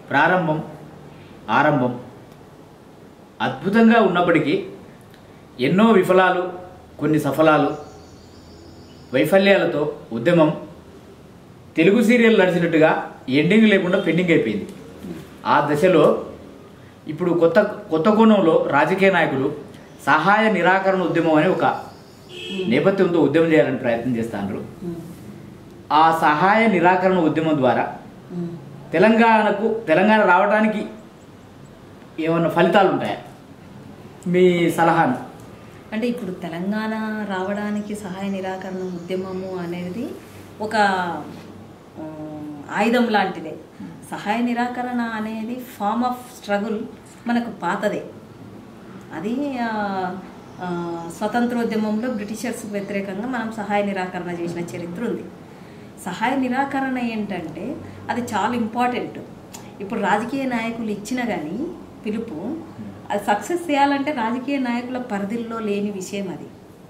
ప్రారంభం ఆరంభం అద్భుతంగా ఉన్నప్పటికీ ఎన్నో విఫలాలు కొన్ని సఫలాలు వైఫల్యాలతో ఉద్యమం తెలుగు సీరియల్ నడిచినట్టుగా ఎండింగ్ లేకుండా పెండింగ్ అయిపోయింది ఆ దశలో ఇప్పుడు కొత్త కొత్త కోణంలో రాజకీయ నాయకులు సహాయ నిరాకరణ ఉద్యమం అనే ఒక నేపథ్యంతో ఉద్యమం చేయాలని ప్రయత్నం చేస్తున్నారు ఆ సహాయ నిరాకరణ ఉద్యమం ద్వారా తెలంగాణకు తెలంగాణ రావడానికి ఏమన్నా ఫలితాలు ఉంటాయా మీ సలహాను అంటే ఇప్పుడు తెలంగాణ రావడానికి సహాయ నిరాకరణ ఉద్యమము అనేది ఒక ఆ, ఆయుధం లాంటిదే సహాయ నిరాకరణ అనేది ఫార్మ్ ఆఫ్ స్ట్రగుల్ మనకు పాతదే అది ఆ, ఆ, స్వతంత్రోద్యమంలో బ్రిటిషర్స్కి వ్యతిరేకంగా మనం సహాయ నిరాకరణ చేసిన చరిత్ర ఉంది సహాయ నిరాకరణ ఏంటంటే అది చాలా ఇంపార్టెంట్ ఇప్పుడు రాజకీయ నాయకులు ఇచ్చిన కానీ పిలుపు అది సక్సెస్ చేయాలంటే రాజకీయ నాయకుల పరిధిలో లేని విషయం అది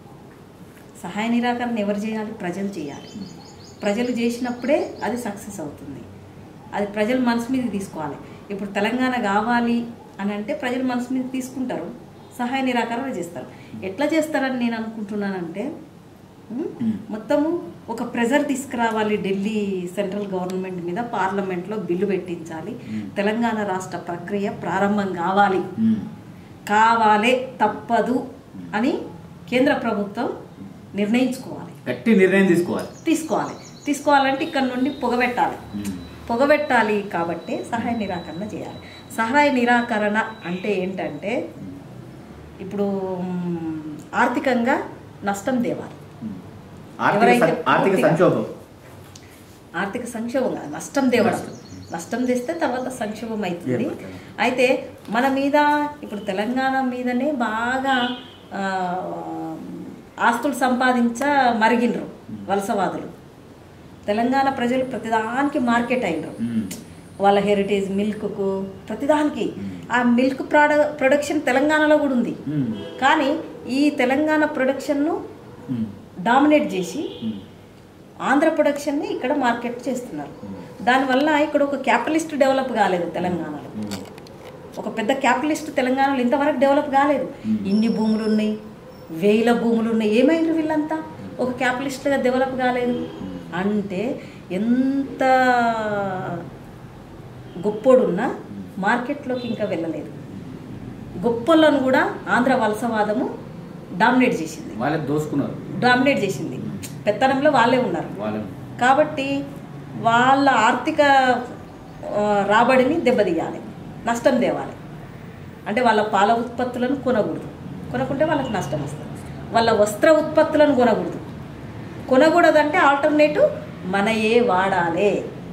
సహాయ నిరాకరణ ఎవరు చేయాలి ప్రజలు చేయాలి ప్రజలు చేసినప్పుడే అది సక్సెస్ అవుతుంది అది ప్రజల మనసు మీద తీసుకోవాలి ఇప్పుడు తెలంగాణ కావాలి అని అంటే ప్రజలు మనసు మీద తీసుకుంటారు సహాయ నిరాకరణ చేస్తారు ఎట్లా చేస్తారని నేను అనుకుంటున్నానంటే ఉమ్, మొత్తము ఒక ప్రెజర్ తీసుకురావాలి ఢిల్లీ సెంట్రల్ గవర్నమెంట్ మీద పార్లమెంట్లో బిల్లు పెట్టించాలి తెలంగాణ రాష్ట్ర ప్రక్రియ ప్రారంభం కావాలి ఉమ్. కావాలే తప్పదు అని కేంద్ర ప్రభుత్వం నిర్ణయించుకోవాలి గట్టి నిర్ణయం తీసుకోవాలి తీసుకోవాలి తీసుకోవాలంటే ఇక్కడ నుండి పొగబెట్టాలి ఉమ్. పొగబెట్టాలి కాబట్టి సహాయ నిరాకరణ చేయాలి సహాయ నిరాకరణ అంటే ఏంటంటే ఇప్పుడు మ్, ఆర్థికంగా నష్టం తేవాలి ఉమ్. ఆర్థిక ఎవరైతే సం- ఆర్థిక పూర్తిగా- సంక్షోభం ఆర్థిక సంక్షోభం కాదు, నష్టం తేవడం నష్టం. నష్టం తెస్తే తర్వాత సంక్షోభం అవుతుంది ఏర్పడుతుంది. అయితే మన మీద ఇప్పుడు తెలంగాణ మీదనే బాగా ఆ, ఆస్తులు సంపాదించ మరిగినరు వలసవాదులు తెలంగాణ ప్రజలు ప్రతిదానికి మార్కెట్ అయినరు ఉమ్. వాళ్ళ హెరిటేజ్ మిల్క్కు ప్రతిదానికి ఆ మిల్క్ ప్రోడ ప్రొడక్షన్ తెలంగాణలో కూడా ఉంది ఉమ్. కానీ ఈ తెలంగాణ ప్రొడక్షన్ను ఉమ్. డామినేట్ చేసి ఉమ్. ఆంధ్ర ప్రొడక్షన్ని ఇక్కడ మార్కెట్ చేస్తున్నారు దానివల్ల ఇక్కడ ఒక క్యాపిటలిస్ట్ డెవలప్ కాలేదు తెలంగాణలో ఉమ్. ఒక పెద్ద క్యాపిటలిస్ట్ తెలంగాణలో ఇంతవరకు డెవలప్ కాలేదు ఇన్ని భూములు ఉన్నాయి వేల భూములు ఉన్నాయి ఏమైంది వీళ్ళంతా ఒక క్యాపిటలిస్ట్గా డెవలప్ కాలేదు అంటే ఎంత గొప్పోడున్నా మార్కెట్లోకి ఇంకా వెళ్ళలేదు గొప్పలను కూడా ఆంధ్ర వలసవాదము డామినేట్ చేసింది వాళ్ళే దోసుకున్నారు డామినేట్ చేసింది పెత్తనంలో వాళ్ళే ఉన్నారు వాళ్ళే కాబట్టి వాళ్ళ ఆర్థిక ఆ, రాబడిని దెబ్బతీయాలి నష్టం తేవాలి అంటే వాళ్ళ పాల ఉత్పత్తులను కొనకూడదు కొనకుంటే వాళ్ళకి నష్టం వస్తుంది వాళ్ళ వస్త్ర ఉత్పత్తులను కొనకూడదు కొనకూడదంటే ఆల్టర్నేటివ్ మనయే వాడాలి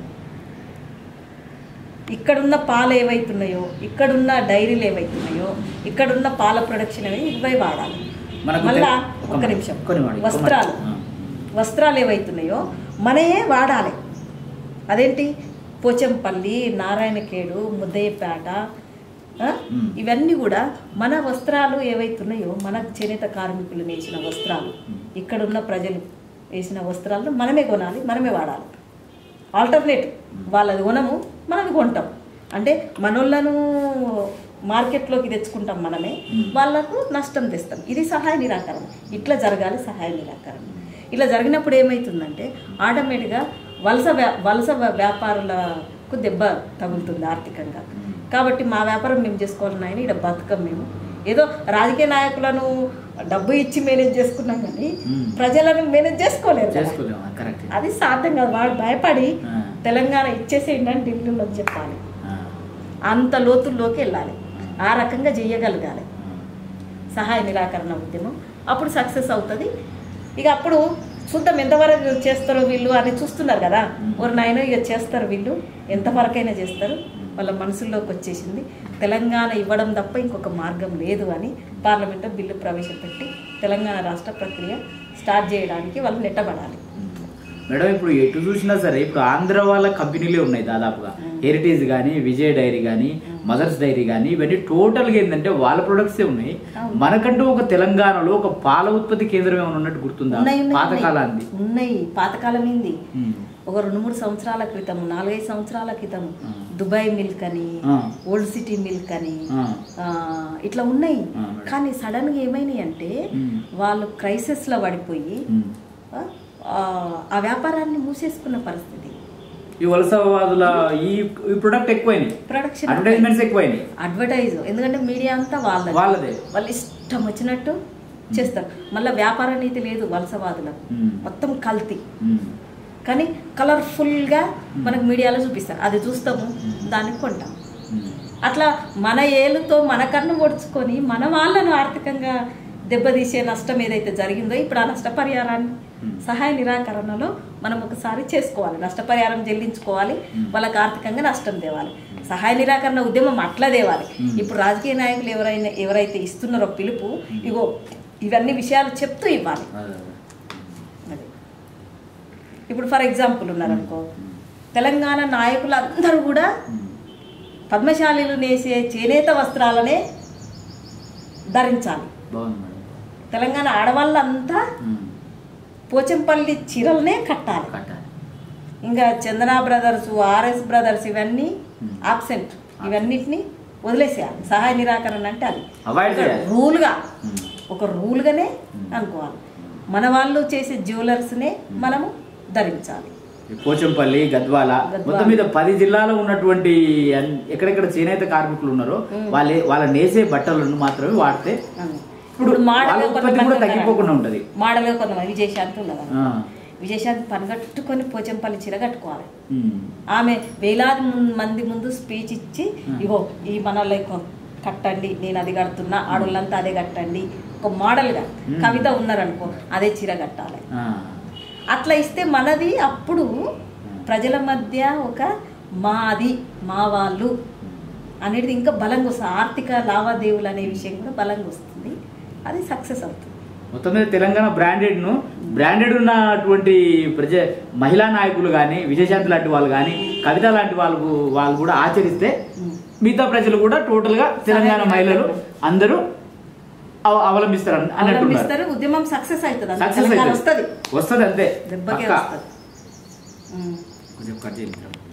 ఇక్కడున్న పాలు ఏవైతున్నాయో ఇక్కడున్న డైరీలు ఏవైతున్నాయో ఇక్కడున్న పాల ప్రొడక్షన్ అనేది ఇవై వాడాలి మనకు మళ్ళా తె- ఒక్క నిమిషం ఒక్క నిమిషం, ఒక్క వస్త్రాలు మాట. వస్త్రాలు ఏవైతున్నాయో మనయే వాడాలి అదేంటి పోచంపల్లి నారాయణఖేడు ముద్దయ్యపేట ఆ? మ్మ్. ఇవన్నీ కూడా మన వస్త్రాలు ఏవైతున్నాయో మన చేనేత కార్మికులు నేసిన వస్త్రాలు ఇక్కడున్న ప్రజలు వేసిన వస్త్రాలను మనమే కొనాలి మనమే వాడాలి ఆల్టర్నేటివ్ వాళ్ళది కొనము మనది కొంటాం అంటే మనోళ్ళను మార్కెట్లోకి తెచ్చుకుంటాం మనమే వాళ్ళకు నష్టం తెస్తాం ఇది సహాయ నిరాకరణ ఇట్లా జరగాలి సహాయ నిరాకరణ ఇలా జరిగినప్పుడు ఏమవుతుందంటే ఆటోమేటిక్గా వలస వ్యా- వలస వ్య- వ్యాపారులకు దెబ్బ తగులుతుంది ఆర్థికంగా కాబట్టి మా వ్యాపారం మేము చేసుకోవాలని ఆయన ఇక్కడ బతుకం మేము ఏదో రాజకీయ నాయకులను డబ్బు ఇచ్చి మేనేజ్ చేసుకున్నాం కానీ మ్మ్. ప్రజలను మేనేజ్ చేసుకోలేరు కదా. చేసుకోలేము కరెక్ట్ అది సాధ్యం కాదు వాడు భయపడి ఆ. తెలంగాణ ఇచ్చేసేయండి అని ఢిల్లీలో చెప్పాలి ఆ. అంత లోతుల్లోకి వెళ్ళాలి ఆ రకంగా చెయ్యగలగాలి సహాయ నిరాకరణ ఉద్యమం అప్పుడు సక్సెస్ అవుతుంది ఇక అప్పుడు చూద్దాం ఎంతవరకు చేస్తారో వీళ్ళు అని చూస్తున్నారు కదా ఒక నాయన ఇక చేస్తారు వీళ్ళు ఎంతవరకైనా చేస్తారు వాళ్ళ మనసుల్లోకి వచ్చేసింది తెలంగాణ ఇవ్వడం తప్ప ఇంకొక మార్గం లేదు అని పార్లమెంట్లో బిల్లు ప్రవేశపెట్టి తెలంగాణ రాష్ట్ర ప్రక్రియ స్టార్ట్ చేయడానికి వాళ్ళు నెట్టబడాలి మేడం ఇప్పుడు ఎటు చూసినా సరే ఇప్పుడు ఆంధ్ర వాళ్ళ కంపెనీలే ఉన్నాయి దాదాపుగా హెరిటేజ్ కానీ విజయ్ డైరీ కానీ మదర్స్ డైరీ కానీ ఇవన్నీ టోటల్గా ఏంటంటే వాళ్ళ ప్రొడక్ట్సే ఉన్నాయి అవును. మనకంటూ ఒక తెలంగాణలో ఒక పాల ఉత్పత్తి కేంద్రం ఏమైనా ఉన్నట్టు గుర్తుందా ఉన్నాయి ఉన్నాయి, పాతకాలాన్ని ఉన్నాయి ఉన్నాయి పాతకాలం ఏంది ఉమ్. ఒక రెండు మూడు సంవత్సరాల క్రితం నాలుగైదు సంవత్సరాల క్రితం ఆ. దుబాయ్ మిల్క్ అని ఆ. ఓల్డ్ సిటీ మిల్క్ అని ఆ. ఆ, ఇట్లా ఉన్నాయి ఆ, మేడం. కానీ సడన్గా ఏమైనాయి అంటే మ్. వాళ్ళు క్రైసిస్లో పడిపోయి ఉమ్. ఆ, ఆ వ్యాపారాన్ని మూసేసుకున్న పరిస్థితి ఈ వలసవాదుల ఈ ఈ ప్రొడక్ట్ ఎక్కువైనాయి ప్రొడక్షన్ అడ్వర్టైజ్మెంట్స్ ఎక్కువైనాయి అడ్వర్టైజ్ ఎందుకంటే మీడియా అంతా వాళ్ళది వాళ్ళదే వాళ్ళు ఇష్టం వచ్చినట్టు చేస్తారు మళ్ళీ వ్యాపార నీతి లేదు వలసవాదులకు మ్. మొత్తం కల్తీ ఉమ్. కానీ కలర్ఫుల్గా మనకు మీడియాలో చూపిస్తారు అది చూస్తాము దాన్ని కొంటాం ఉమ్. అట్లా మన ఏలుతో మన కన్ను పొడుచుకొని మన వాళ్ళను ఆర్థికంగా దెబ్బతీసే నష్టం ఏదైతే జరిగిందో ఇప్పుడు ఆ నష్టపరిహారాన్ని సహాయ నిరాకరణలో మనం ఒకసారి చేసుకోవాలి నష్టపరిహారం చెల్లించుకోవాలి వాళ్ళకి ఆర్థికంగా నష్టం తేవాలి సహాయ నిరాకరణ ఉద్యమం అట్లా తేవాలి ఇప్పుడు రాజకీయ నాయకులు ఎవరైనా ఎవరైతే ఇస్తున్నారో పిలుపు ఇగో ఇవన్నీ విషయాలు చెప్తూ ఇవ్వాలి అదే. అది ఇప్పుడు ఫర్ ఎగ్జాంపుల్ ఉన్నారనుకో తెలంగాణ నాయకులు అందరూ కూడా ఉమ్. పద్మశాలీలు నేసే చేనేత వస్త్రాలనే ధరించాలి బాగుంది మేడం తెలంగాణ ఆడవాళ్ళంతా ఉమ్. పోచంపల్లి చీరలనే కట్టాలి కట్టాలి ఇంకా చందన బ్రదర్స్ ఆర్ఎస్ బ్రదర్స్ ఇవన్నీ Hmm. ఆబ్సెంట్ ఇవన్నిటిని వదిలేసేయాలి సహాయ నిరాకరణ అంటే అది అవాయిడ్ చేయాలి రూల్గా ఉమ్. ఒక రూల్గానే అనుకోవాలి మన వాళ్ళు చేసే జ్యువెలర్స్నే మనము ధరించాలి ఈ పోచంపల్లి గద్వాల గద్వాల. మొత్తం మీద పది జిల్లాలో ఉన్నటువంటి అన్- ఎక్కడెక్కడ చేనేత కార్మికులు ఉన్నారో వాళ్ళే వాళ్ళ నేసే బట్టలను మాత్రమే వాడితే అవును. ఇప్పుడు మాడలో వాళ్ళ ఉత్పత్తి కొంతమంది కూడా ఉన్నారు. తగ్గిపోకుండా ఉంటది మాడలో కొంతమంది విజయశాంతి ఉన్నది ఆ. విజయశాంతి పనిగట్టుకొని పోచంపల్లి చీర కట్టుకోవాలి ఉమ్. ఆమె వేలాది ముం- మంది ముందు స్పీచ్ ఇచ్చి ఇగో ఈ మన లైక్ కట్టండి నేను అది కడుతున్నా ఆడోళ్ళంతా అదే కట్టండి ఒక మోడల్గా కవిత ఉన్నారనుకో అదే చీర కట్టాలి ఆ. అట్లా ఇస్తే మనది అప్పుడు ప్రజల మధ్య ఒక మాది మా వాళ్ళు అనేది ఇంకా బలంగా వస్తుంది ఆర్థిక లావాదేవీలు అనే విషయం కూడా బలంగా వస్తుంది అది సక్సెస్ అవుతుంది మొత్తం మీద తెలంగాణ బ్రాండెడ్ ను బ్రాండెడ్ ఉన్నటువంటి ప్రజ మహిళా నాయకులు కానీ విజయశాంతి లాంటి వాళ్ళు కానీ కవిత లాంటి వాళ్ళు వాళ్ళు కూడా ఆచరిస్తే మిగతా ప్రజలు కూడా టోటల్ గా తెలంగాణ మహిళలు అందరూ అవ- అవలంబిస్తారు అన్న- అన్నట్టున్నారు అవలంబిస్తారు ఉద్యమం సక్సెస్ అవుతుంది అంతే. సక్సెస్ తెలంగాణ అయితే వస్తుంది వస్తుంది అంతే దెబ్బకే పక్కా. వస్తుంది ఉమ్. కొంచెం కట్ చేయండి